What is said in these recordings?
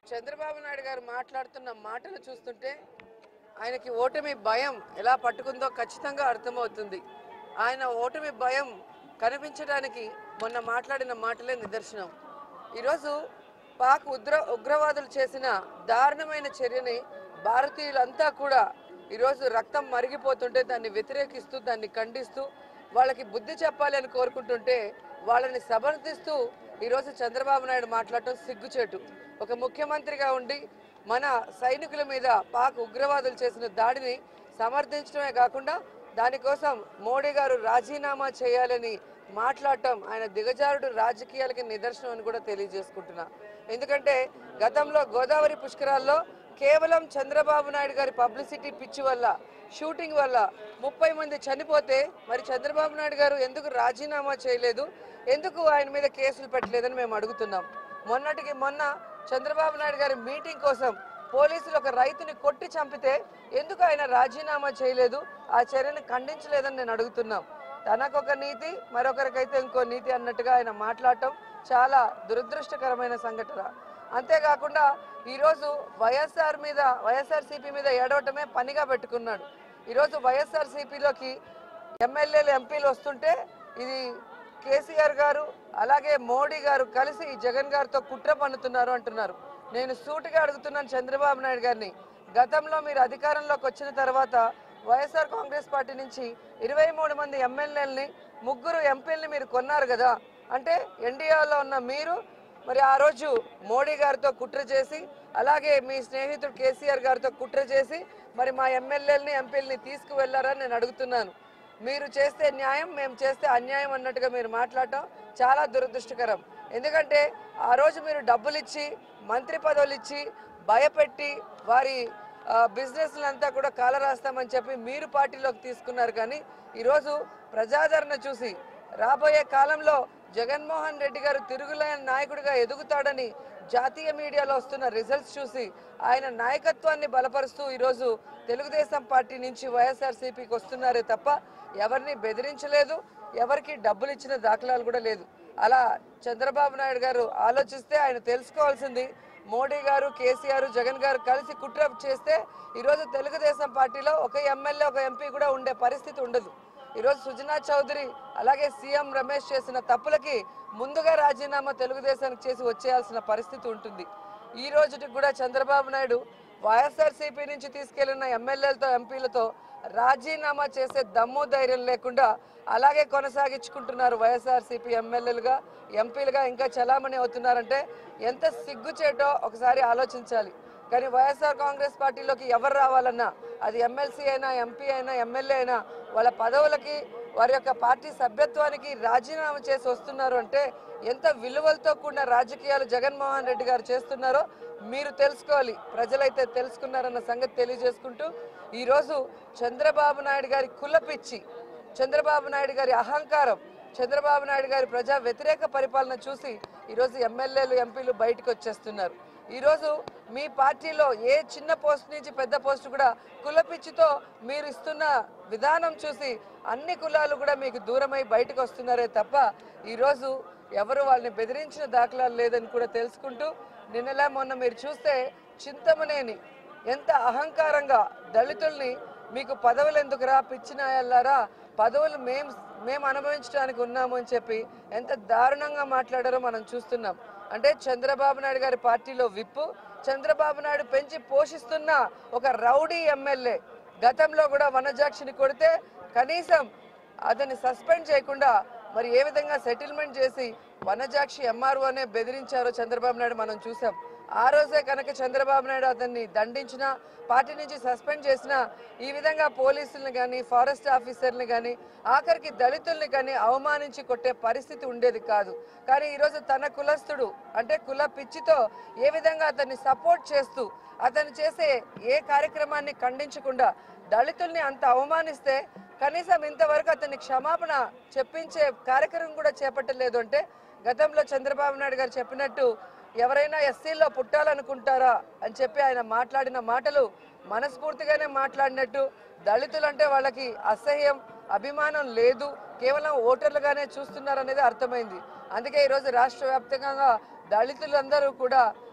చంద్రబాబు నాయుడు గారు మాట్లాడుతున్న మాటలు చూస్తుంటే ఆయనకి ఓటమి భయం ఎలా పట్టుకుందో ఖచ్చితంగా అర్థమవుతుంది ఆయన ఓటమి భయం కనిపించడానికి మొన్న మాట్లాడిన మాటలే నిదర్శనం ఈరోజు పాక్ ఉగ్ర ఉగ్రవాదులు చేసిన దారుణమైన చర్యని భారతీయులంతా కూడా ఈరోజు రక్తం మరిగిపోతుంటే దాన్ని వ్యతిరేకిస్తూ దాన్ని ఖండిస్తూ వాళ్ళకి బుద్ధి చెప్పాలి అని కోరుకుంటుంటే వాళ్ళని సమర్థిస్తూ ఈరోజు చంద్రబాబు నాయుడు మాట్లాడటం సిగ్గుచేటు ఒక ముఖ్యమంత్రిగా ఉండి మన సైనికుల మీద పాక్ ఉగ్రవాదులు చేసిన దాడిని సమర్థించడమే కాకుండా దానికోసం మోడీ గారు రాజీనామా చేయాలని మాట్లాడటం ఆయన దిగజారుడు రాజకీయాలకి నిదర్శనం అని కూడా తెలియజేసుకుంటున్నా ఎందుకంటే గతంలో గోదావరి పుష్కరాల్లో కేవలం చంద్రబాబు నాయుడు గారి పబ్లిసిటీ పిచ్చి వల్ల షూటింగ్ వల్ల ముప్పై మంది చనిపోతే మరి చంద్రబాబు నాయుడు గారు ఎందుకు రాజీనామా చేయలేదు ఎందుకు ఆయన మీద కేసులు పెట్టలేదని మేము అడుగుతున్నాం మొన్నటికి మొన్న చంద్రబాబు నాయుడు గారి మీటింగ్ కోసం పోలీసులు ఒక రైతుని కొట్టి చంపితే ఎందుకు ఆయన రాజీనామా చేయలేదు ఆ చర్యను ఖండించలేదని నేను అడుగుతున్నాం తనకొక నీతి మరొకరికైతే ఇంకో నీతి అన్నట్టుగా ఆయన మాట్లాడటం చాలా దురదృష్టకరమైన సంఘటన అంతేకాకుండా ఈరోజు వైఎస్ఆర్ మీద వైఎస్ఆర్సీపీ మీద ఏడవటమే పనిగా పెట్టుకున్నాడు ఈరోజు వైఎస్ఆర్సీపీలోకి ఎమ్మెల్యేలు ఎంపీలు వస్తుంటే ఇది కేసీఆర్ గారు అలాగే మోడీ గారు కలిసి జగన్ గారితో కుట్ర పన్నుతున్నారు అంటున్నారు నేను సూటిగా అడుగుతున్నాను చంద్రబాబు నాయుడు గారిని గతంలో మీరు అధికారంలోకి వచ్చిన తర్వాత వైఎస్ఆర్ కాంగ్రెస్ పార్టీ నుంచి ఇరవై మూడు మంది ఎమ్మెల్యేలని ముగ్గురు ఎంపీలని మీరు కొన్నారు కదా అంటే ఎన్డీఏలో ఉన్న మీరు మరి ఆ రోజు మోడీ గారితో కుట్ర చేసి అలాగే మీ స్నేహితుడు కేసీఆర్ గారితో కుట్ర చేసి మరి మా ఎమ్మెల్యేలని ఎంపీలని తీసుకువెళ్లారని నేను అడుగుతున్నాను మీరు చేస్తే న్యాయం మేము చేస్తే అన్యాయం అన్నట్టుగా మీరు మాట్లాడటం చాలా దురదృష్టకరం ఎందుకంటే ఆ రోజు మీరు డబ్బులు ఇచ్చి మంత్రి పదవులు ఇచ్చి భయపెట్టి వారి బిజినెస్లంతా కూడా కాలరాస్తామని చెప్పి మీరు పార్టీలోకి తీసుకున్నారు కానీ ఈరోజు ప్రజాదరణ చూసి రాబోయే కాలంలో జగన్మోహన్ రెడ్డి గారు తిరుగులేని నాయకుడిగా ఎదుగుతాడని జాతీయ మీడియాలో వస్తున్న రిజల్ట్స్ చూసి ఆయన నాయకత్వాన్ని బలపరుస్తూ ఈరోజు తెలుగుదేశం పార్టీ నుంచి వైఎస్ఆర్సీపీకి వస్తున్నారే తప్ప ఎవరిని బెదిరించలేదు ఎవరికి డబ్బులు ఇచ్చిన దాఖలాలు కూడా లేదు అలా చంద్రబాబు నాయుడు గారు ఆలోచిస్తే ఆయన తెలుసుకోవాల్సింది మోడీ గారు కేసీఆర్ జగన్ గారు కలిసి కుట్ర చేస్తే ఈరోజు తెలుగుదేశం పార్టీలో ఒక ఎమ్మెల్యే ఒక ఎంపీ కూడా ఉండే పరిస్థితి ఉండదు ఈరోజు సుజనా చౌదరి అలాగే సీఎం రమేష్ చేసిన తప్పులకి ముందుగా రాజీనామా తెలుగుదేశానికి చేసి వచ్చేయాల్సిన పరిస్థితి ఉంటుంది ఈ రోజుకి కూడా చంద్రబాబు నాయుడు వైఎస్ఆర్సీపీ నుంచి తీసుకెళ్లిన ఎమ్మెల్యేలతో ఎంపీలతో రాజీనామా చేసే దమ్ము ధైర్యం లేకుండా అలాగే కొనసాగించుకుంటున్నారు వైఎస్ఆర్సీపీ ఎమ్మెల్యేలుగా ఎంపీలుగా ఇంకా చలామణి అవుతున్నారంటే ఎంత సిగ్గుచేటో ఒకసారి ఆలోచించాలి కానీ వైఎస్ఆర్ కాంగ్రెస్ పార్టీలోకి ఎవరు రావాలన్నా అది ఎమ్మెల్సీ అయినా ఎంపీ అయినా ఎమ్మెల్యే అయినా వాళ్ళ పదవులకి వారి యొక్క పార్టీ సభ్యత్వానికి రాజీనామా చేసి వస్తున్నారు అంటే ఎంత విలువలతో కూడిన రాజకీయాలు జగన్మోహన్ రెడ్డి గారు చేస్తున్నారో మీరు తెలుసుకోవాలి ప్రజలైతే తెలుసుకున్నారన్న సంగతి తెలియజేసుకుంటూ ఈరోజు చంద్రబాబు నాయుడు గారి కులపిచ్చి చంద్రబాబు నాయుడు గారి అహంకారం చంద్రబాబు నాయుడు గారి ప్రజా వ్యతిరేక పరిపాలన చూసి ఈరోజు ఎమ్మెల్యేలు ఎంపీలు బయటకు వచ్చేస్తున్నారు ఈరోజు మీ పార్టీలో ఏ చిన్న పోస్ట్ నుంచి పెద్ద పోస్ట్ కూడా కులపిచ్చితో మీరు ఇస్తున్న విధానం చూసి అన్ని కులాలు కూడా మీకు దూరమై బయటకు వస్తున్నారే తప్ప ఈరోజు ఎవరు వాళ్ళని బెదిరించిన దాఖలాలు లేదని కూడా తెలుసుకుంటూ నిన్నలా మొన్న మీరు చూస్తే చింతమనేని ఎంత అహంకారంగా దళితుల్ని మీకు పదవులు ఎందుకురా పిచ్చినాయల్లారా పదవులు మేం మేము అనుభవించడానికి ఉన్నాము అని చెప్పి ఎంత దారుణంగా మాట్లాడారో మనం చూస్తున్నాం అంటే చంద్రబాబు నాయుడు గారి పార్టీలో విప్పు చంద్రబాబు నాయుడు పెంచి పోషిస్తున్న ఒక రౌడీ ఎమ్మెల్యే గతంలో కూడా వనజాక్షిని కొడితే కనీసం అతన్ని సస్పెండ్ చేయకుండా మరి ఏ విధంగా సెటిల్మెంట్ చేసి వనజాక్షి ఎంఆర్ఓనే బెదిరించారో చంద్రబాబు నాయుడు మనం చూసాం ఆ రోజే కనుక చంద్రబాబు నాయుడు అతన్ని దండించిన పార్టీ నుంచి సస్పెండ్ చేసిన ఈ విధంగా పోలీసుల్ని కానీ ఫారెస్ట్ ఆఫీసర్ని కానీ ఆఖరికి దళితుల్ని కానీ అవమానించి కొట్టే పరిస్థితి ఉండేది కాదు కానీ ఈరోజు తన కులస్తుడు అంటే కుల పిచ్చితో ఏ విధంగా అతన్ని సపోర్ట్ చేస్తూ అతను చేసే ఏ కార్యక్రమాన్ని ఖండించకుండా దళితుల్ని అంత అవమానిస్తే కనీసం ఇంతవరకు అతన్ని క్షమాపణ చెప్పించే కార్యక్రమం కూడా చేపట్టలేదు అంటే గతంలో చంద్రబాబు నాయుడు గారు చెప్పినట్టు ఎవరైనా ఎస్సీలో పుట్టాలనుకుంటారా అని చెప్పి ఆయన మాట్లాడిన మాటలు మనస్ఫూర్తిగానే మాట్లాడినట్టు దళితులంటే వాళ్ళకి అసహ్యం అభిమానం లేదు కేవలం ఓటర్లుగానే చూస్తున్నారనేది అర్థమైంది అందుకే ఈరోజు రాష్ట్ర వ్యాప్తంగా దళితులందరూ కూడా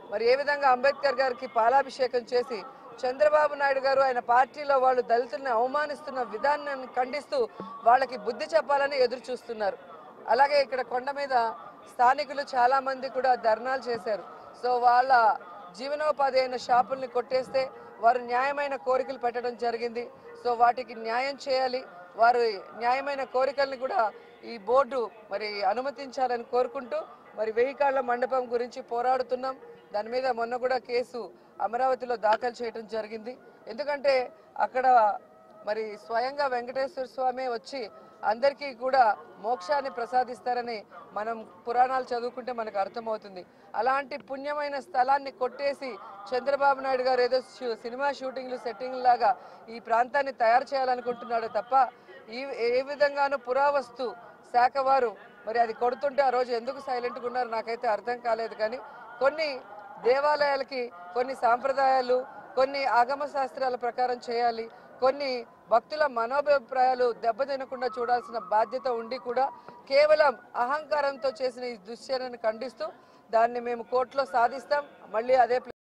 మరి ఏ విధంగా అంబేద్కర్ గారికి పాలాభిషేకం చేసి చంద్రబాబు నాయుడు గారు ఆయన పార్టీలో వాళ్ళు దళితుల్ని అవమానిస్తున్న విధానాన్ని ఖండిస్తూ వాళ్ళకి బుద్ధి చెప్పాలని ఎదురు చూస్తున్నారు అలాగే ఇక్కడ కొండ మీద స్థానికులు చాలా మంది కూడా ధర్నాలు చేశారు సో వాళ్ళ జీవనోపాధి అయిన షాపుల్ని కొట్టేస్తే వారు న్యాయమైన కోరికలు పెట్టడం జరిగింది సో వాటికి న్యాయం చేయాలి వారు న్యాయమైన కోరికల్ని కూడా ఈ బోర్డు మరి అనుమతించాలని కోరుకుంటూ మరి వెయ్యి కాళ్ల మండపం గురించి పోరాడుతున్నాం దాని మీద మొన్న కూడా కేసు అమరావతిలో దాఖలు చేయడం జరిగింది ఎందుకంటే అక్కడ మరి స్వయంగా వెంకటేశ్వర స్వామి వచ్చి అందరికీ కూడా మోక్షాన్ని ప్రసాదిస్తారని మనం పురాణాలు చదువుకుంటే మనకు అర్థమవుతుంది అలాంటి పుణ్యమైన స్థలాన్ని కొట్టేసి చంద్రబాబు నాయుడు గారు ఏదో షూ- సినిమా షూటింగ్లు సెట్టింగ్ లాగా ఈ ప్రాంతాన్ని తయారు చేయాలనుకుంటున్నాడు తప్ప ఈ ఏ విధంగానూ పురావస్తు శాఖ వారు మరి అది కొడుతుంటే ఆ రోజు ఎందుకు సైలెంట్గా ఉన్నారు నాకైతే అర్థం కాలేదు కానీ కొన్ని దేవాలయాలకి కొన్ని సాంప్రదాయాలు కొన్ని ఆగమ శాస్త్రాల ప్రకారం చేయాలి కొన్ని భక్తుల మనోభిప్రాయాలు దెబ్బతినకుండా చూడాల్సిన బాధ్యత ఉండి కూడా కేవలం అహంకారంతో చేసిన ఈ దుశ్చర్యను ఖండిస్తూ దాన్ని మేము కోర్టులో సాధిస్తాం మళ్ళీ అదే